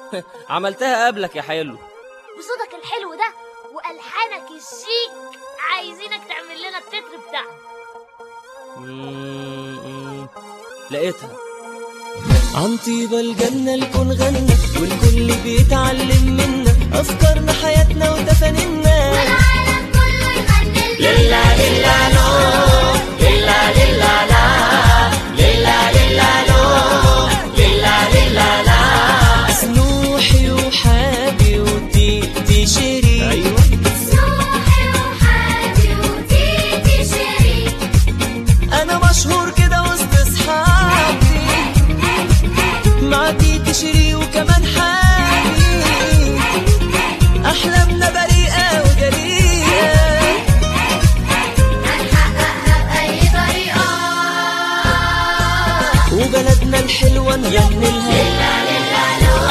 عملتها قبلك يا حلو بصوتك الحلو ده والحانك الشيك عايزينك تعمل لنا التتر بتاعنا مم، لقيتها عن طيبة الجنة الكون غنى والكل بيتعلم منا أفكارنا حياتنا وتفانينا والعالم كله يغني ليلا ليلا لو ليلا ليلا لا ليلا ليلا لو ليلا ليلا لا سنوحي وحابي وتيتي شيرين أيوة سوحي وحادي وتيتي شيرين أنا مشهور كده وسط أصحابي مع تيتي شيري وكمان حابي أحلامنا بريئة وجريئة هنحققها بأي طريقة وبلدنا الحلوة نغني لها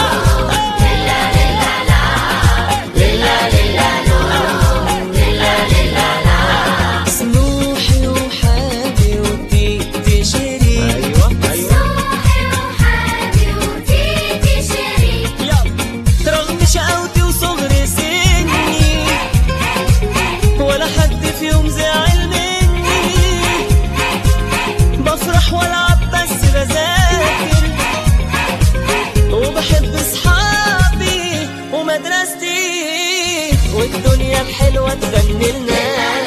سنوحي وحابي وتيتي شيري أيوة سوحي وحادي وتيتي شيرين رغم شقاوتي وصغر سني ولا حد في يوم زعل مني بفرح والعب بس بذاكر وبحب اصحابي ومدرستي والدنيا الحلوه تغني لنا